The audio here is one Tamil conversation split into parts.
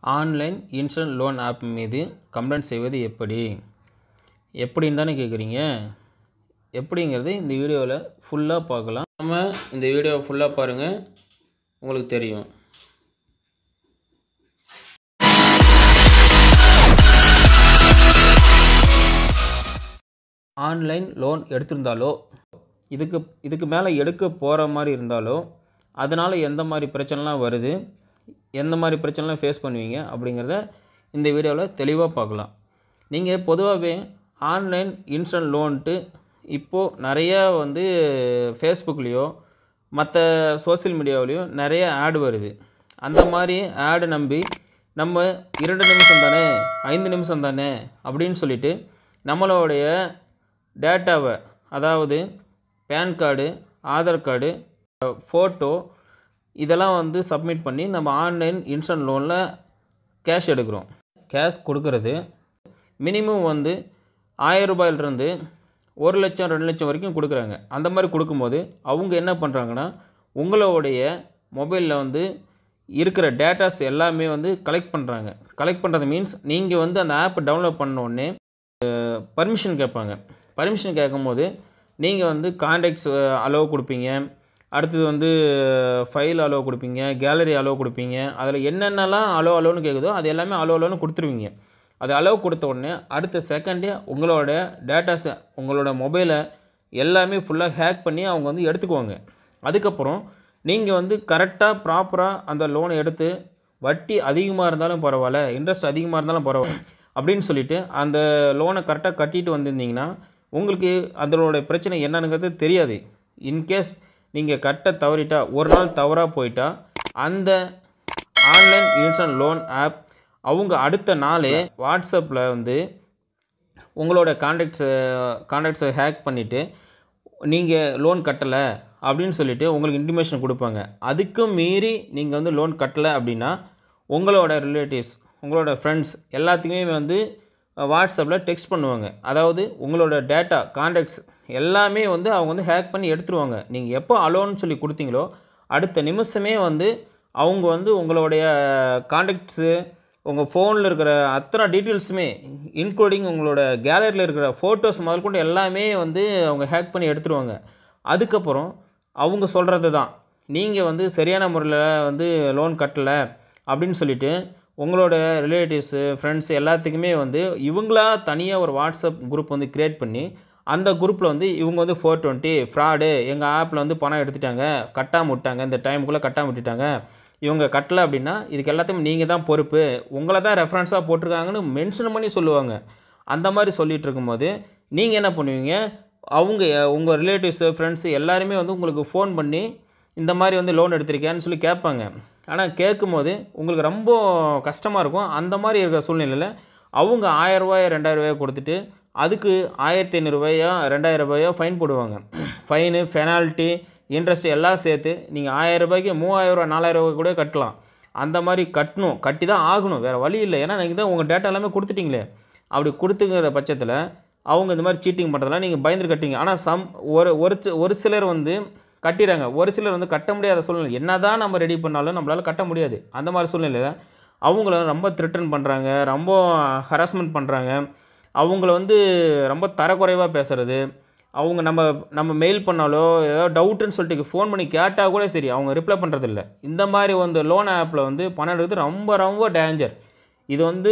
ஆன்லைன் இன்சூரன்ஸ் லோன் ஆப் மீது கம்ப்ளைண்ட் செய்வது எப்படி எப்படின்னு தானே கேட்குறீங்க எப்படிங்கிறது இந்த வீடியோவில் ஃபுல்லாக பார்க்கலாம் நம்ம இந்த வீடியோவை ஃபுல்லாக பாருங்கள் உங்களுக்கு தெரியும் ஆன்லைன் லோன் எடுத்திருந்தாலோ இதுக்கு இதுக்கு மேலே எடுக்க போகிற மாதிரி இருந்தாலோ அதனால் எந்த மாதிரி பிரச்சனைலாம் வருது எந்த மாதிரி பிரச்சனைலாம் ஃபேஸ் பண்ணுவீங்க அப்படிங்கிறத இந்த வீடியோவில் தெளிவாக பார்க்கலாம் நீங்கள் பொதுவாகவே ஆன்லைன் இன்சூரன்ஸ் லோன்ட்டு இப்போது நிறையா வந்து ஃபேஸ்புக்லேயோ மற்ற சோஷியல் மீடியாவிலையோ நிறைய ஆடு வருது அந்த மாதிரி ஆடு நம்பி நம்ம இரண்டு நிமிஷம் தானே ஐந்து நிமிஷம் தானே அப்படின்னு சொல்லிட்டு நம்மளுடைய டேட்டாவை அதாவது PAN card Aadhaar card photo இதெல்லாம் வந்து சப்மிட் பண்ணி நம்ம ஆன்லைன் இன்சூரன்ஸ் லோனில் கேஷ் எடுக்கிறோம் கேஷ் கொடுக்கறது மினிமம் வந்து ஆயிரம் ரூபாயிலிருந்து ஒரு லட்சம் ரெண்டு லட்சம் வரைக்கும் கொடுக்குறாங்க அந்த மாதிரி கொடுக்கும்போது அவங்க என்ன பண்ணுறாங்கன்னா உங்களுடைய மொபைலில் வந்து இருக்கிற டேட்டாஸ் எல்லாமே வந்து கலெக்ட் பண்ணுறாங்க கலெக்ட் பண்ணுறது மீன்ஸ் நீங்கள் வந்து அந்த ஆப் டவுன்லோட் பண்ண உடனே பர்மிஷன் கேட்பாங்க பர்மிஷன் கேட்கும்போது நீங்கள் வந்து கான்டாக்ட்ஸ் அலோவ் கொடுப்பீங்க அடுத்தது வந்து ஃபைல் அலோவ் கொடுப்பீங்க கேலரி அலோவ் கொடுப்பீங்க அதில் என்னென்னலாம் அலோ அலோன்னு கேட்குதோ அது எல்லாமே அலோ அலோன்னு கொடுத்துருவீங்க அது அலோவ் கொடுத்த உடனே அடுத்த செகண்டே உங்களோட டேட்டாஸை உங்களோட மொபைலை எல்லாமே ஃபுல்லாக ஹேக் பண்ணி அவங்க வந்து எடுத்துக்குவாங்க அதுக்கப்புறம் நீங்கள் வந்து கரெக்டாக ப்ராப்பராக அந்த லோனை எடுத்து வட்டி அதிகமாக இருந்தாலும் பரவாயில்ல இன்ட்ரெஸ்ட் அதிகமாக இருந்தாலும் பரவாயில்ல அப்படின்னு சொல்லிட்டு அந்த லோனை கரெக்டாக கட்டிட்டு வந்திருந்தீங்கன்னா உங்களுக்கு அதனோட பிரச்சனை என்னங்கிறது தெரியாது இன்கேஸ் நீங்கள் கட்ட தவறிட்டா ஒரு நாள் தவறாக போயிட்டா அந்த ஆன்லைன் இன்சூரன்ஸ் லோன் ஆப் அவங்க அடுத்த நாளே வாட்ஸ்அப்பில் வந்து உங்களோட கான்டாக்ட்ஸை கான்டாக்ட்ஸை ஹேக் பண்ணிவிட்டு நீங்கள் லோன் கட்டலை அப்படின்னு சொல்லிவிட்டு உங்களுக்கு இன்டிமேஷன் கொடுப்பாங்க அதுக்கும் மீறி நீங்கள் வந்து லோன் கட்டலை அப்படின்னா உங்களோட ரிலேட்டிவ்ஸ் உங்களோட ஃப்ரெண்ட்ஸ் எல்லாத்துக்குமே வந்து வாட்ஸ்அப்பில் டெக்ஸ்ட் பண்ணுவாங்க அதாவது உங்களோட டேட்டா கான்டாக்ட்ஸ் எல்லாமே வந்து அவங்க வந்து ஹேக் பண்ணி எடுத்துருவாங்க நீங்கள் எப்போ அலோன்னு சொல்லி கொடுத்தீங்களோ அடுத்த நிமிஷமே வந்து அவங்க வந்து உங்களுடைய கான்டாக்ட்ஸு உங்கள் ஃபோனில் இருக்கிற அத்தனை டீட்டெயில்ஸுமே இன்க்ளூடிங் உங்களோட கேலரியில் இருக்கிற ஃபோட்டோஸ் முதல் கொண்டு எல்லாமே வந்து அவங்க ஹேக் பண்ணி எடுத்துருவாங்க அதுக்கப்புறம் அவங்க சொல்கிறது தான் நீங்கள் வந்து சரியான முறையில் வந்து லோன் கட்டலை அப்படின்னு சொல்லிவிட்டு உங்களோட ரிலேட்டிவ்ஸு ஃப்ரெண்ட்ஸ் எல்லாத்துக்குமே வந்து இவங்களா தனியாக ஒரு வாட்ஸ்அப் குரூப் வந்து க்ரியேட் பண்ணி அந்த குரூப்பில் வந்து இவங்க வந்து ஃபோர் டுவெண்ட்டி ஃப்ராடு எங்கள் ஆப்பில் வந்து பணம் எடுத்துட்டாங்க கட்டாமல் விட்டாங்க இந்த டைமுக்குள்ளே கட்டாமல் விட்டுட்டாங்க இவங்க கட்டலை அப்படின்னா இதுக்கு எல்லாத்தையும் நீங்கள் தான் பொறுப்பு உங்களை தான் ரெஃபரன்ஸாக போட்டிருக்காங்கன்னு மென்ஷன் பண்ணி சொல்லுவாங்க அந்த மாதிரி சொல்லிகிட்டு இருக்கும்போது நீங்கள் என்ன பண்ணுவீங்க அவங்க உங்கள் ரிலேட்டிவ்ஸு ஃப்ரெண்ட்ஸு எல்லாருமே வந்து உங்களுக்கு ஃபோன் பண்ணி இந்த மாதிரி வந்து லோன் எடுத்திருக்கேன்னு சொல்லி கேட்பாங்க ஆனால் கேட்கும்போது உங்களுக்கு ரொம்ப கஷ்டமாக இருக்கும் அந்த மாதிரி இருக்கிற சூழ்நிலையில் அவங்க ஆயரூபாய் ரெண்டாயிரரூபாயை கொடுத்துட்டு அதுக்கு ஆயிரத்தி ஐநூறுரூவாயோ ரெண்டாயிரம் ரூபாயோ ஃபைன் போடுவாங்க ஃபைனு ஃபெனால்ட்டி இன்ட்ரெஸ்ட் எல்லாம் சேர்த்து நீங்கள் ஆயிரம் ரூபாய்க்கு மூவாயிரரூவா நாலாயிரம் ரூபாய் கூட கட்டலாம் அந்த மாதிரி கட்டணும் கட்டி தான் ஆகணும் வேறு வழி இல்லை ஏன்னா நீங்கள் தான் உங்கள் டேட்டா எல்லாமே கொடுத்துட்டீங்களே அப்படி கொடுத்துங்கிற பட்சத்தில் அவங்க இந்த மாதிரி சீட்டிங் பண்ணுறதுலாம் நீங்கள் பயந்துட்டு கட்டிங்க ஆனால் சம் ஒரு ஒரு ஒரு சிலர் வந்து கட்டிடுறாங்க ஒரு சிலர் வந்து கட்ட முடியாத சூழ்நிலை என்ன தான் நம்ம ரெடி பண்ணாலும் நம்மளால் கட்ட முடியாது அந்த மாதிரி சூழ்நிலையில் அவங்கள ரொம்ப த்ரிட்டன் பண்ணுறாங்க ரொம்ப ஹராஸ்மெண்ட் பண்ணுறாங்க அவங்கள வந்து ரொம்ப தரக்குறைவாக பேசுகிறது அவங்க நம்ம நம்ம மெயில் பண்ணாலோ ஏதோ டவுட்டுன்னு சொல்லிட்டு ஃபோன் பண்ணி கேட்டால் கூட சரி அவங்க ரிப்ளை பண்ணுறதில்ல இந்த மாதிரி வந்து லோன் ஆப்பில் வந்து பணம் எடுக்கிறது ரொம்ப ரொம்ப டேஞ்சர் இது வந்து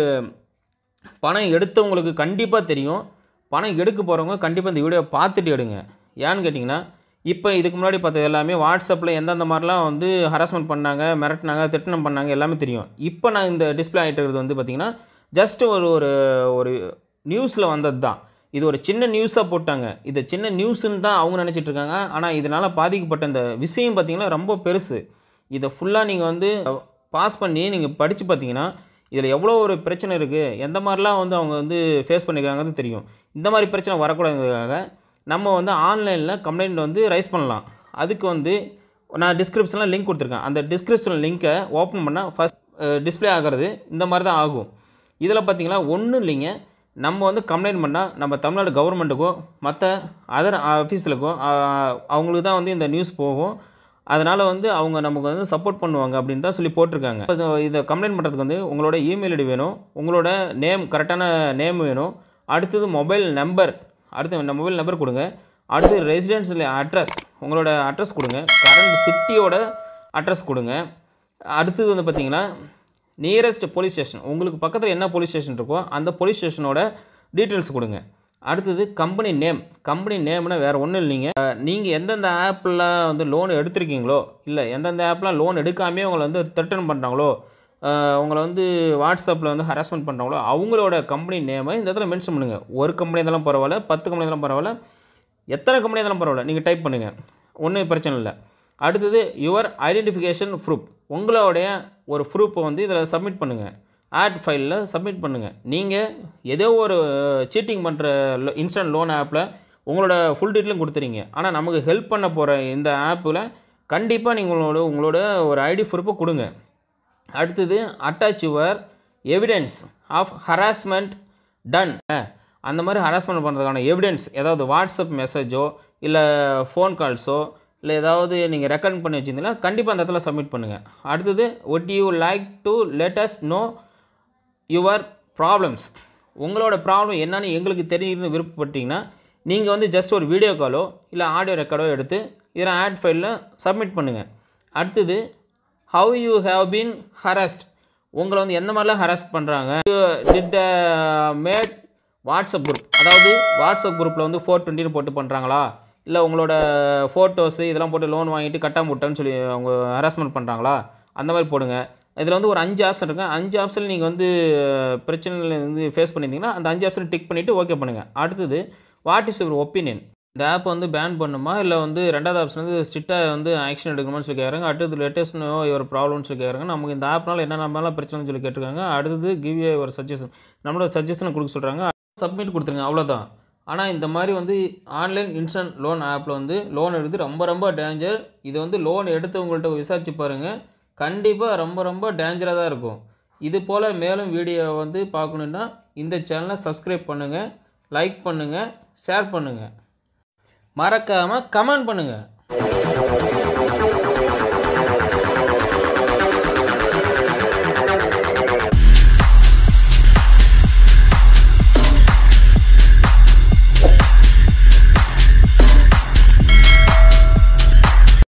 பணம் எடுத்தவங்களுக்கு கண்டிப்பாக தெரியும் பணம் எடுக்க போகிறவங்க கண்டிப்பாக இந்த வீடியோ பார்த்துட்டு எடுங்க ஏன்னு கேட்டிங்கன்னா இப்போ இதுக்கு முன்னாடி பார்த்தது எல்லாமே வாட்ஸ்அப்பில் எந்தெந்த மாதிரிலாம் வந்து ஹராஸ்மெண்ட் பண்ணாங்க மிரட்டினாங்க திட்டனம் பண்ணாங்க எல்லாமே தெரியும் இப்போ நான் இந்த டிஸ்பிளே ஆகிட்டு இருக்கிறது வந்து பார்த்திங்கன்னா ஜஸ்ட் ஒரு ஒரு ஒரு நியூஸில் வந்தது தான் இது ஒரு சின்ன நியூஸாக போட்டாங்க இது சின்ன நியூஸுன்னு தான் அவங்க நினச்சிட்டு இருக்காங்க ஆனால் இதனால் பாதிக்கப்பட்ட இந்த விஷயம் பார்த்திங்கன்னா ரொம்ப பெருசு இதை ஃபுல்லாக நீங்கள் வந்து பாஸ் பண்ணி நீங்கள் படித்து பார்த்தீங்கன்னா இதில் எவ்வளோ ஒரு பிரச்சனை இருக்குது எந்த மாதிரிலாம் வந்து அவங்க வந்து ஃபேஸ் பண்ணியிருக்காங்கிறது தெரியும் இந்த மாதிரி பிரச்சனை வரக்கூடாதுக்காக நம்ம வந்து ஆன்லைனில் கம்ப்ளைண்ட் வந்து ரைஸ் பண்ணலாம் அதுக்கு வந்து நான் டிஸ்கிரிப்ஷனில் லிங்க் கொடுத்துருக்கேன் அந்த டிஸ்கிரிப்ஷன் லிங்க்கை ஓப்பன் பண்ணால் ஃபஸ்ட் டிஸ்பிளே ஆகிறது இந்த மாதிரி தான் ஆகும் இதில் பார்த்தீங்கன்னா ஒன்றும் இல்லைங்க நம்ம வந்து கம்ப்ளைண்ட் பண்ணால் நம்ம தமிழ்நாடு கவர்மெண்ட்டுக்கோ மற்ற அதர் ஆஃபீஸுக்கோ அவங்களுக்கு தான் வந்து இந்த நியூஸ் போகும் அதனால் வந்து அவங்க நமக்கு வந்து சப்போர்ட் பண்ணுவாங்க அப்படின்னு தான் சொல்லி போட்டிருக்காங்க இது இதை கம்ப்ளைண்ட் பண்ணுறதுக்கு வந்து உங்களோட இமெயில் ஐடி வேணும் உங்களோட நேம் கரெக்டான நேம் வேணும் அடுத்தது மொபைல் நம்பர் அடுத்து மொபைல் நம்பர் கொடுங்க அடுத்து ரெசிடென்ஷியல் அட்ரஸ் உங்களோட அட்ரஸ் கொடுங்க கரண்ட் சிட்டியோட அட்ரஸ் கொடுங்க அடுத்தது வந்து பார்த்தீங்கன்னா நியரஸ்ட் போலீஸ் ஸ்டேஷன் உங்களுக்கு பக்கத்தில் என்ன போலீஸ் ஸ்டேஷன் இருக்கோ அந்த போலீஸ் ஸ்டேஷனோட டீட்டெயில்ஸ் கொடுங்க அடுத்தது கம்பெனி நேம் கம்பெனி நேம்னா வேறு ஒன்றும் இல்லைங்க நீங்கள் எந்தெந்த ஆப்பில் வந்து லோன் எடுத்திருக்கீங்களோ இல்லை எந்தெந்த ஆப்லாம் லோன் எடுக்காமே உங்களை வந்து த்ரெட்டன் பண்ணுறாங்களோ அஹ் உங்களை வந்து வாட்ஸ்அப்பில் வந்து ஹராஸ்மெண்ட் பண்ணுறாங்களோ அவங்களோட கம்பெனி நேமை இந்த இடத்துல மென்ஷன் பண்ணுங்கள் ஒரு கம்பெனி இருந்தாலும் பரவாயில்ல பத்து கம்பெனி இருந்தாலும் பரவாயில்ல எத்தனை கம்பெனி இருந்தாலும் பரவாயில்ல நீங்கள் டைப் பண்ணுங்கள் ஒன்றும் பிரச்சனை இல்லை அடுத்தது யுவர் ஐடென்டிஃபிகேஷன் ப்ரூஃப் உங்களுடைய ஒரு ப்ரூஃபை வந்து இதில் சப்மிட் பண்ணுங்கள் ஆட் ஃபைலில் சப்மிட் பண்ணுங்கள் நீங்கள் ஏதோ ஒரு சீட்டிங் பண்ணுற இன்ஸ்டன்ட் லோன் ஆப்பில் உங்களோட ஃபுல் டீட்டெயிலும் கொடுத்துறீங்க ஆனால் நமக்கு ஹெல்ப் பண்ண போகிற இந்த ஆப்பில் கண்டிப்பாக நீங்கள் உங்களோட உங்களோட ஒரு ஐடி ப்ரூஃபை கொடுங்க அடுத்தது attach your evidence of harassment done அந்த மாதிரி ஹராஸ்மெண்ட் பண்ணுறதுக்கான எவிடன்ஸ் ஏதாவது வாட்ஸ்அப் மெசேஜோ இல்லை ஃபோன் கால்ஸோ இல்லை ஏதாவது நீங்கள் ரெக்கார்ட் பண்ணி வச்சிருந்தீங்கன்னா கண்டிப்பாக அந்த இடத்துல சப்மிட் பண்ணுங்கள் அடுத்தது would you like to let us know your problems உங்களோட ப்ராப்ளம் என்னன்னு எங்களுக்கு தெரியுதுன்னு விருப்பப்பட்டீங்கன்னா நீங்கள் வந்து ஜஸ்ட் ஒரு வீடியோ காலோ இல்லை ஆடியோ ரெக்கார்டோ எடுத்து இதில் ஆட் ஃபைலில் சப்மிட் பண்ணுங்கள் அடுத்தது how you have been harassed உங்களை வந்து எந்த மாதிரிலாம் ஹராஸ் பண்ணுறாங்க did the made WhatsApp group அதாவது வாட்ஸ்அப் குரூப்பில் வந்து ஃபோர் டுவெண்ட்டின்னு போட்டு பண்ணுறாங்களா இல்லை உங்களோட ஃபோட்டோஸு இதெல்லாம் போட்டு லோன் வாங்கிட்டு கட்டாம விட்டேன்னு சொல்லி அவங்க ஹராஸ்மெண்ட் பண்ணுறாங்களா அந்த மாதிரி போடுங்க இதில் வந்து ஒரு அஞ்சு ஆப்ஷன் இருக்கு அஞ்சு ஆப்ஷன் நீங்கள் வந்து பிரச்சனையில் வந்து ஃபேஸ் பண்ணியிருந்தீங்கன்னா அந்த அஞ்சு ஆப்ஷன் டிக் பண்ணிவிட்டு ஓகே பண்ணுங்கள் அடுத்தது வாட் இஸ் யுவர் ஒப்பீனியன் இந்த ஆப் வந்து பேன் பண்ணுமா இல்லை வந்து ரெண்டாவது ஆப்ஷன் வந்து ஸ்ட்ரிக்டாக வந்து ஆக்ஷன் எடுக்கணும்னு சொல்லி கேட்குறாங்க அடுத்தது லேட்டஸ்ட் நோ யுவர் ப்ராப்ளம்னு சொல்லி கேட்குறாங்க நமக்கு இந்த ஆப்னால என்ன நம்மளாம் பிரச்சனைன்னு சொல்லி கேட்டிருக்காங்க அடுத்தது கிவ் ஏ ஒரு சஜஷன் நம்மளோட சஜஷனை கொடுக்க சொல்கிறாங்க சப்மிட் கொடுத்துருங்க அவ்வளோதான் ஆனால் இந்த மாதிரி வந்து ஆன்லைன் இன்ஸ்டன்ட் லோன் ஆப்பில் வந்து லோன் எடுத்து ரொம்ப ரொம்ப டேஞ்சர் இது வந்து லோன் எடுத்தவங்கள்ட்ட விசாரிச்சு பாருங்கள் கண்டிப்பாக ரொம்ப ரொம்ப டேஞ்சராக தான் இருக்கும் இது போல் மேலும் வீடியோ வந்து பார்க்கணுன்னா இந்த சேனலை சப்ஸ்கிரைப் பண்ணுங்கள் லைக் பண்ணுங்கள் ஷேர் பண்ணுங்கள் மறக்காமல் கமெண்ட் பண்ணுங்கள்